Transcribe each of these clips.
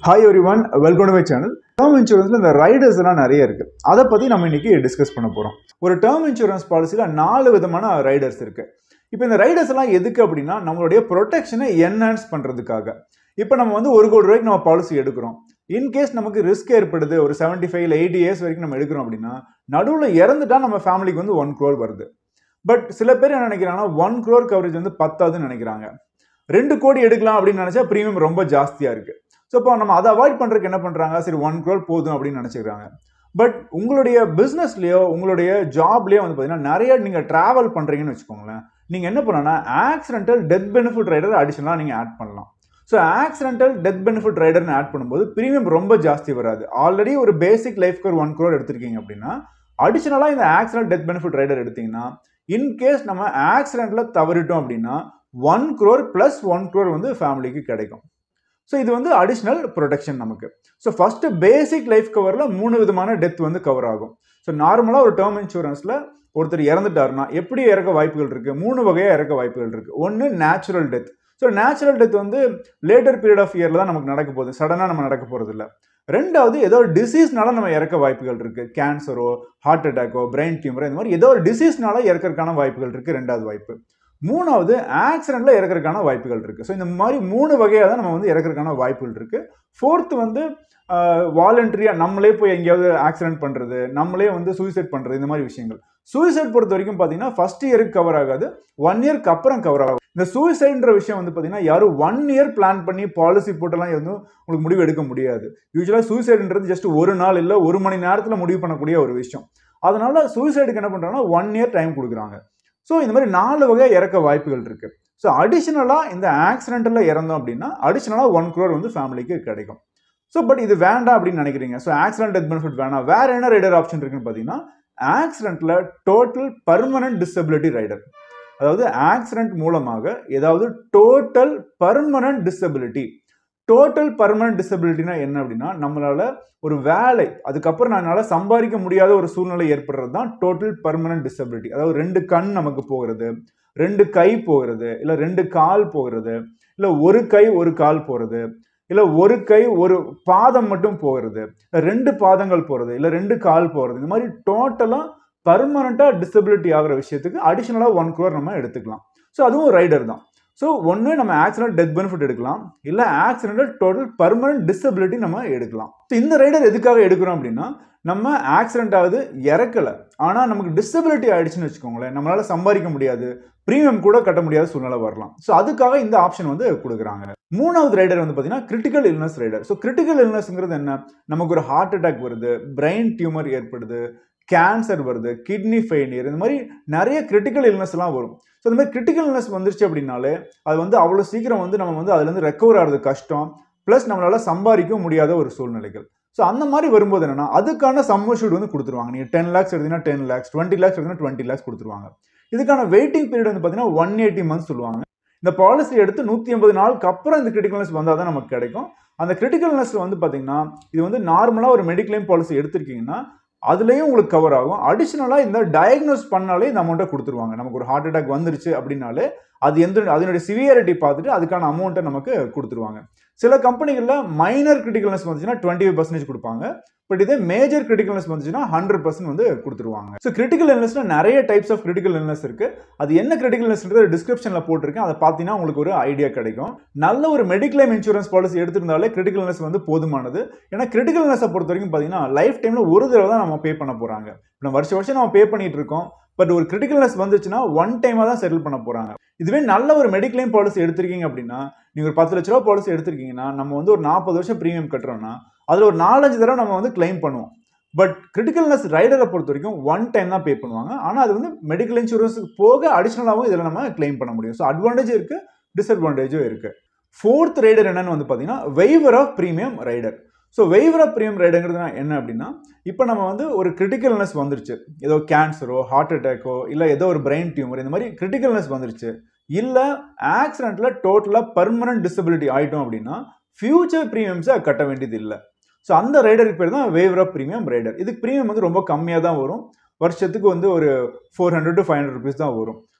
hi everyone welcome to my channel term இன்சூரன்ஸில் இந்த riders எல்லாம் நிறைய இருக்கு அதை பற்றி நம்ம இன்னைக்கு டிஸ்கஸ் பண்ண போகிறோம் ஒரு டேர்ம் இன்சூரன்ஸ் பாலிசியில் நாலு விதமான ரைடர்ஸ் இருக்கு இப்போ இந்த ரைடர்ஸ் எல்லாம் எதுக்கு அப்படின்னா நம்மளுடைய ப்ரொடெக்ஷனை என்ஹான்ஸ் பண்ணுறதுக்காக இப்போ நம்ம வந்து ஒரு கோடி ரூபாய்க்கு நம்ம பாலிசி எடுக்கிறோம் இன்கேஸ் நமக்கு ரிஸ்க் ஏற்படுது ஒரு செவன்ட்டி ஃபைவ் இல்லை எயிட்டி இயர்ஸ் வரைக்கும் நம்ம எடுக்கிறோம் அப்படின்னா நடுவில் இறந்துட்டா நம்ம ஃபேமிலிக்கு வந்து ஒன் க்ரோர் வருது பட் சில பேர் என்ன நினைக்கிறாங்கன்னா ஒன் க்ரோர் கவரேஜ் வந்து பத்தாதுன்னு நினைக்கிறாங்க ரெண்டு கோடி எடுக்கலாம் அப்படின்னு நினச்சா ப்ரீமியம் ரொம்ப ஜாஸ்தியாக இருக்குது ஸோ இப்போ நம்ம அதை அவாய்ட் பண்ணுறதுக்கு என்ன பண்ணுறாங்க சரி ஒன் க்ரோர் போதும் அப்படின்னு நினச்சிக்கிறாங்க பட் உங்களுடைய பிஸ்னஸ்லேயோ உங்களுடைய ஜாப்லேயோ வந்து பார்த்தீங்கன்னா நிறைய நீங்கள் ட்ராவல் பண்ணுறீங்கன்னு வச்சுக்கோங்களேன் நீங்கள் என்ன பண்ணலாம்னா ஆக்சிடென்டல் டெத் பெனிஃபிட் ரைடர் அடிஷனலாக நீங்கள் ஆட் பண்ணலாம் ஸோ ஆக்சிடென்டல் டெத் பெனிஃபிட் ரைடர்னு ஆட் பண்ணும்போது ப்ரீமியம் ரொம்ப ஜாஸ்தி வராது ஆல்ரெடி ஒரு basic life cover one crore எடுத்திருக்கீங்க அப்படின்னா அடிஷனலாக இந்த ஆக்சிடென்ட் டெத் பெனிஃபிட் ரைடர் எடுத்தீங்கன்னா இன்கேஸ் நம்ம ஆக்சிடென்ட்டில் தவறிட்டோம் அப்படின்னா one crore plus one crore வந்து ஃபேமிலிக்கு கிடைக்கும் ஸோ இது வந்து அடிஷ்னல் ப்ரொடெக்ஷன் நமக்கு ஸோ ஃபஸ்ட்டு பேசிக் லைஃப் கவரில் மூணு விதமான டெத் வந்து கவர் ஆகும் ஸோ நார்மலாக ஒரு டேர்ம் இன்சூரன்ஸில் ஒருத்தர் இறந்துட்டாருன்னா எப்படி இறக்க வாய்ப்புகள் இருக்குது மூணு வகையாக இறக்க வாய்ப்புகள் இருக்குது ஒன்று natural death so natural death வந்து லேட்டர் பீரியட் ஆஃப் இயரில் தான் நமக்கு நடக்க போகுது சடனாக நம்ம நடக்க போகிறது இல்லை ரெண்டாவது ஏதோ ஒரு டிசீஸ்னால நம்ம இறக்க வாய்ப்புகள் இருக்குது கேன்சரோ ஹார்ட் அட்டாக்கோ பிரெயின் டியூமரோ இந்த மாதிரி ஏதோ ஒரு டிசீஸ்னால இறக்கறதுக்கான வாய்ப்புகள் இருக்குது ரெண்டாவது வாய்ப்பு மூணாவது ஆக்சிடென்ட்ல இறக்கறதுக்கான வாய்ப்புகள் இருக்குது ஸோ இந்த மாதிரி மூணு வகையாக தான் நம்ம வந்து இறக்கறதுக்கான வாய்ப்புகள் இருக்குது ஃபோர்த்து வந்து வாலண்டரியாக நம்மளே போய் எங்கேயாவது ஆக்சிடென்ட் பண்ணுறது நம்மளே வந்து சூசைட் பண்ணுறது இந்த மாதிரி விஷயங்கள் சூசைட் பொறுத்த வரைக்கும் பார்த்தீங்கன்னா ஃபர்ஸ்ட் இயருக்கு கவர் ஆகாது ஒன் இயர்க்கு அப்புறம் கவர் ஆகும் இந்த சூசைட்ன்ற விஷயம் வந்து பார்த்தீங்கன்னா யாரும் ஒன் இயர் பிளான் பண்ணி பாலிசி போட்டெல்லாம் எதுவும் உங்களுக்கு முடிவு எடுக்க முடியாது யூஸ்வலாக சூசைடுன்றது ஜஸ்ட் ஒரு நாள் இல்லை ஒரு மணி நேரத்தில் முடிவு பண்ணக்கூடிய ஒரு விஷயம் அதனால சூசைடுக்கு என்ன பண்ணுறாங்கன்னா ஒன் இயர் டைம் கொடுக்குறாங்க ஸோ இந்த மாதிரி நாலு வகையாக இறக்க வாய்ப்புகள் இருக்குது ஸோ அடிஷ்னலாக இந்த ஆக்சிடென்ட்டில் இறந்தோம் அப்படின்னா அடிஷ்னலாக ஒன் க்ரோர் வந்து ஃபேமிலிக்கு கிடைக்கும் ஸோ பட் இது வேண்டாம் அப்படின்னு நினைக்கிறீங்க ஸோ ஆக்சிடென்ட் டெத் பெனிஃபிட் வேணாம் வேற என்ன ரைடர் ஆப்ஷன் இருக்குன்னு பார்த்தீங்கன்னா ஆக்சிடென்ட்டில் டோட்டல் பர்மனன்ட் டிசபிலிட்டி ரைடர் அதாவது ஆக்சிடென்ட் மூலமாக ஏதாவது total permanent disability total permanent டிசபிலிட்டினா என்ன அப்படின்னா நம்மளால ஒரு வேலை அதுக்கப்புறம் என்னால் சம்பாதிக்க முடியாத ஒரு சூழ்நிலை ஏற்படுறது தான் டோட்டல் பர்மனன்ட் டிசபிலிட்டி அதாவது ரெண்டு கண் நமக்கு போகிறது ரெண்டு கை போகிறது இல்லை ரெண்டு கால் போகிறது இல்லை ஒரு கை ஒரு கால் போகிறது இல்லை ஒரு கை ஒரு பாதம் மட்டும் போகிறது இல்லை ரெண்டு பாதங்கள் போகிறது இல்லை ரெண்டு கால் போகிறது இந்த மாதிரி டோட்டலாக பர்மனண்ட்டாக டிசபிலிட்டி ஆகிற விஷயத்துக்கு அடிஷ்னலாக ஒன் க்ரோர் நம்ம எடுத்துக்கலாம் ஸோ அதுவும் ரைடர் தான் ஸோ ஒன்று நம்ம ஆக்சிடென்ட் டெத் பெனிஃபிட் எடுக்கலாம் இல்லை ஆக்சிடென்டல் டோட்டல் பர்மனன்ட் டிசபிலிட்டி நம்ம எடுக்கலாம் ஸோ இந்த ரைடர் எதுக்காக எடுக்கிறோம் அப்படின்னா நம்ம ஆக்சிடென்ட் ஆகுது இறக்கலை ஆனால் நமக்கு டிசபிலிட்டி ஆயிடுச்சுன்னு வச்சுக்கோங்களேன் நம்மளால சம்பாதிக்க முடியாது ப்ரீமியம் கூட கட்ட முடியாத சூழ்நிலை வரலாம் ஸோ அதுக்காக இந்த ஆப்ஷன் வந்து கொடுக்குறாங்க மூணாவது ரைடர் வந்து பார்த்தீங்கன்னா critical illness rider so critical இல்னஸ்ங்கிறது என்ன நமக்கு ஒரு ஹார்ட் அட்டாக் வருது பிரெயின் டியூமர் ஏற்படுது கேன்சர் வருது கிட்னி ஃபெயிலியர் இந்த மாதிரி நிறைய கிரிட்டிக்கல் இல்னஸ்லாம் வரும் ஸோ இந்த மாதிரி கிரிட்டிக்கல் இல்னஸ் வந்துருச்சு அப்படின்னாலே அது வந்து அவ்வளோ சீக்கிரம் வந்து நம்ம வந்து அதுலேருந்து ரெக்கவர் ஆகிறது கஷ்டம் ப்ளஸ் நம்மளால் சம்பாதிக்க முடியாத ஒரு சூழ்நிலைகள் ஸோ அந்த மாதிரி வரும்போது என்னன்னா அதுக்கான சம்மர்ஷூட் வந்து கொடுத்துருவாங்க நீங்கள் டென் லேக்ஸ் எடுத்தீங்கன்னா டென் லேக்ஸ் டுவெண்ட்டி லேக்ஸ் எடுத்தீங்கன்னா டுவெண்ட்டி லேக்ஸ் கொடுத்துருவாங்க இதுக்கான வெயிட்டிங் பீரியட் வந்து பார்த்தீங்கன்னா ஒன் எயிட்டி மந்த்ஸ் சொல்லுவாங்க இந்த பாலிசி எடுத்து நூற்றி ஐம்பது நாளுக்கு அப்புறம் இந்த கிரிட்டிக்கல்னஸ் வந்தால் தான் நமக்கு கிடைக்கும் அந்த கிரிட்டிக்கல்னஸ் வந்து பார்த்தீங்கன்னா இது வந்து நார்மலாக ஒரு மெடிக்ளைம் பாலிசி எடுத்திருக்கீங்கன்னா அதுலேயும் உங்களுக்கு கவர் ஆகும் அடிஷ்னலாக இந்த டயக்னோஸ் பண்ணாலே இந்த அமௌண்ட்டை கொடுத்துருவாங்க நமக்கு ஒரு ஹார்ட் அட்டாக் வந்துருச்சு அப்படின்னாலே அது எந்த அதனுடைய சிவியாரிட்டி பார்த்துட்டு அதுக்கான அமௌண்ட்டை நமக்கு கொடுத்துருவாங்க சில கம்பெனிகளில் மைனர் கிரிட்டிக்கல்னஸ் வந்துச்சுன்னா டுவெண்ட்டி ஃபைவ் பர்சன்டேஜ் கொடுப்பாங்க பட் இதே மேஜர் கிரிட்டிக்கல்னஸ் வந்துச்சுன்னா ஹண்ட்ரட் பர்சன்ட் வந்து கொடுத்துருவாங்க ஸோ கிரிட்டிக்கல் இல்னஸ்ல நிறைய டைப்ஸ் ஆஃப் கிரிட்டிக்கல் இல்னஸ் இருக்கு அது என்ன கிரிட்டிக்கல் இல்னஸ்ன்றது டிஸ்கிரிப்ஷனில் போட்டிருக்கேன் அதை பார்த்தீங்கன்னா உங்களுக்கு ஒரு ஐடியா கிடைக்கும் நல்ல ஒரு மெடிக்ளைம் இன்சூரன்ஸ் பாலிசி எடுத்திருந்தாலே கிரிட்டிக்கல் இல்னஸ் வந்து போதுமானது ஏன்னா கிரிட்டிக்கல் இல்னஸை பொறுத்த வரைக்கும் பார்த்தீங்கன்னா லைஃப் டைமில் ஒரு தடவை தான் நம்ம பே பண்ண போகிறாங்க நம்ம வருஷம் வருஷம் நம்ம பே பண்ணிட்டு இருக்கோம் பட் ஒரு கிரிட்டிக்கல்னஸ் வந்துச்சுன்னா ஒன் டைமாக தான் செட்டில் பண்ண போகிறாங்க இதுவே நல்ல ஒரு மெடிக்ளைம் பாலிசி எடுத்திருக்கீங்க அப்படின்னா நீங்கள் ஒரு பத்து லட்ச ரூபா பாலிசி எடுத்திருக்கீங்கன்னா நம்ம வந்து ஒரு நாற்பது வருஷம் ப்ரீமியம் கட்டுறோம்னா அதில் ஒரு நாலஞ்சு தடவை நம்ம வந்து கிளைம் பண்ணுவோம் பட் கிரிட்டிக்கல்னஸ் ரைடரை பொறுத்த வரைக்கும் ஒன் டைம் தான் பே பண்ணுவாங்க ஆனால் அது வந்து மெடிக்கல் இன்சூரன்ஸுக்கு போக அடிஷ்னலாகவும் இதில் நம்ம கிளைம் பண்ண முடியும் ஸோ அட்வான்டேஜும் இருக்குது டிஸ்அட்வான்டேஜும் இருக்குது ஃபோர்த் ரைடர் என்னன்னு வந்து பார்த்தீங்கன்னா waiver of premium rider so waiver of premium ரைடுங்கிறது என்ன அப்படின்னா இப்போ நம்ம வந்து ஒரு கிரிட்டிக்கல்னஸ் வந்துருச்சு ஏதோ கேன்சரோ ஹார்ட் அட்டாக்கோ இல்லை ஏதோ ஒரு பிரெயின் டியூமர் இந்த மாதிரி கிரிட்டிக்கல்னஸ் வந்துருச்சு இல்லை ஆக்சிடென்ட்டில் டோட்டலாக பர்மனன்ட் டிசபிலிட்டி ஆகிட்டோம் அப்படின்னா ஃபியூச்சர் ப்ரீமியம்ஸை கட்ட வேண்டியது இல்லை ஸோ அந்த ரைடருக்கு பேர் தான் வேவர் ஆஃப் ப்ரீமியம் ரைடர் இதுக்கு ப்ரீமியம் வந்து ரொம்ப கம்மியாக தான் வரும் வருஷத்துக்கு வந்து ஒரு four hundred to five hundred rupees தான் வரும்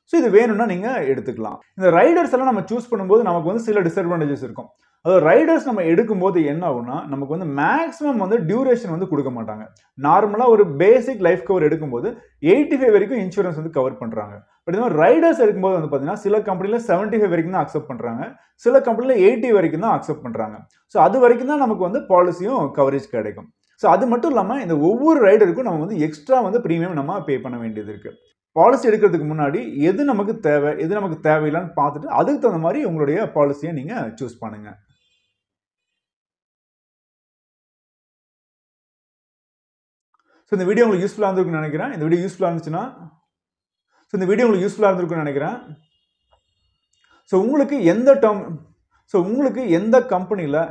ஸோ இது வேணும்னா நீங்கள் எடுத்துக்கலாம் இந்த ரைடர்ஸ் எல்லாம் நம்ம சூஸ் பண்ணும்போது நமக்கு வந்து சில டிஸ்அட்வான்டேஜஸ் இருக்கும் அதாவது ரைடர்ஸ் நம்ம எடுக்கும்போது என்ன ஆகும்னா நமக்கு வந்து மேக்ஸிமம் வந்து டியூரேஷன் வந்து கொடுக்க மாட்டாங்க நார்மலாக ஒரு பேசிக் லைஃப் கவர் எடுக்கும்போது எயிட்டி ஃபைவ் வரைக்கும் இன்சூரன்ஸ் வந்து கவர் பண்ணுறாங்க பட் இந்த மாதிரி ரைடர்ஸ் எடுக்கும்போது வந்து பார்த்தீங்கன்னா சில கம்பெனியில் செவன்ட்டி ஃபைவ் வரைக்கும் தான் அக்செப்ட் பண்ணுறாங்க சில கம்பெனியில் எயிட்டி வரைக்கும் தான் அக்செப்ட் பண்ணுறாங்க ஸோ அது வரைக்கும் தான் நமக்கு வந்து பாலிசியும் கவரேஜ் கிடைக்கும் ஸோ அது மட்டும் இல்லாமல் இந்த ஒவ்வொரு ரைடருக்கும் நம்ம வந்து எக்ஸ்ட்ரா வந்து ப்ரீமியம் நம்ம பே பண்ண வேண்டியது இருக்குது பாலிசி எடுக்கிறதுக்கு முன்னாடி எது நமக்கு தேவை எது நமக்கு தேவையில்லைன்னு பார்த்துட்டு அதுக்கு தகுந்த மாதிரி உங்களுடைய பாலிசியை நீங்கள் சூஸ் பண்ணுங்கள் ஸோ இந்த வீடியோ உங்களுக்கு யூஸ்ஃபுல்லாக இருந்திருக்குன்னு நினைக்கிறேன் இந்த வீடியோ யூஸ்ஃபுல்லாக இருந்துச்சுன்னா ஸோ இந்த வீடியோ உங்களுக்கு யூஸ்ஃபுல்லாக இருந்திருக்குன்னு நினைக்கிறேன் ஸோ உங்களுக்கு எந்த டேர்ம் ஸோ உங்களுக்கு எந்த கம்பெனியில்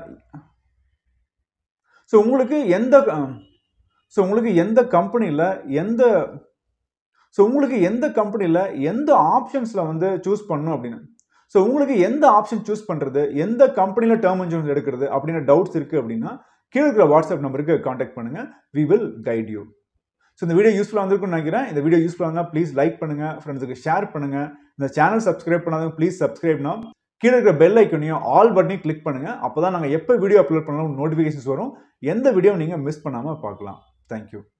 ஸோ உங்களுக்கு எந்த ஸோ உங்களுக்கு எந்த கம்பெனியில் எந்த ஸோ உங்களுக்கு எந்த கம்பெனியில் எந்த ஆப்ஷன்ஸில் வந்து சூஸ் பண்ணணும் அப்படின்னு ஸோ உங்களுக்கு எந்த ஆப்ஷன் சூஸ் பண்ணுறது எந்த கம்பெனியில் டேர்ம் இன்சூரன்ஸ் எடுக்கிறது அப்படின்னு டவுட்ஸ் இருக்குது அப்படின்னா கீழே இருக்கிற வாட்ஸ்அப் நம்பருக்கு காண்டாக்ட் பண்ணுங்கள் we will guide you so இந்த வீடியோ யூஸ்ஃபுல்லாக இருந்திருக்கும்னு நினைக்கிறேன் இந்த வீடியோ யூஸ்ஃபுல்லாக இருந்தால் ப்ளீஸ் லைக் பண்ணுங்கள் ஃப்ரெண்ட்ஸுக்கு ஷேர் பண்ணுங்கள் இந்த சேனல் சப்ஸ்கிரைப் பண்ணாதவங்க ப்ளீஸ் சப்ஸ்கிரைப்னா கீழே இருக்கிற பெல் ஐக்கனையும் ஆல் பட்டனையும் கிளிக் பண்ணுங்கள் அப்போ தான் நாங்கள் எப்போ வீடியோ அப்லோட் பண்ணாலும் நோட்டிஃபிகேஷன்ஸ் வரும் எந்த வீடியோ நீங்கள் மிஸ் பண்ணாமல் பார்க்கலாம் தேங்க்யூ